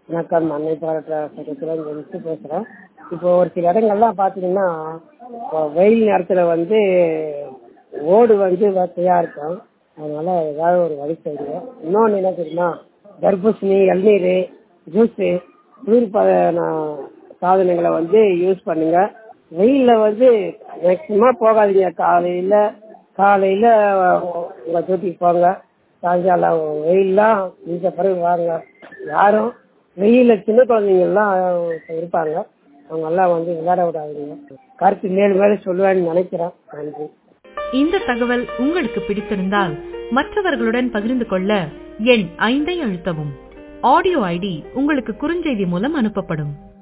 வணக்கம் அன்னை பாராட்ட சட்டத்தில் வந்து பேசுகிறேன் இப்போ ஒரு சில இடங்கள்லாம் பார்த்தீங்கன்னா இப்போ வெயில் நேரத்தில் வந்து ஓடு வந்து வசதியாக இருக்கும் அதனால ஏதாவது ஒரு வழி செய்யுங்க இன்னொன்று என்ன தெரியுமா தர்பூசணி இளநீர் ஜூஸு குளிர்பதன சாதனங்களை வந்து யூஸ் பண்ணுங்க வெயிலில் வந்து மேக்சிமம் போகாதீங்க காலையில் காலையில் உங்கள் டியூட்டிக்கு போங்க சாயங்காலம் வெயில்லாம் இந்த பிறகு வாங்க யாரும் வெயிலில் சின்ன குழந்தைங்கள்லாம் இருப்பாங்க அவங்கெல்லாம் வந்து விளையாட விடாதீங்க கருத்து மேலும் மேலும் சொல்லுவேன்னு நினைக்கிறேன் நன்றி இந்த தகவல் உங்களுக்கு பிடித்திருந்தால் மற்றவர்களுடன் பகிர்ந்து கொள்ள எண் ஐந்தை அழுத்தவும் ஆடியோ ஐடி உங்களுக்கு குறுஞ்செய்தி மூலம் அனுப்பப்படும்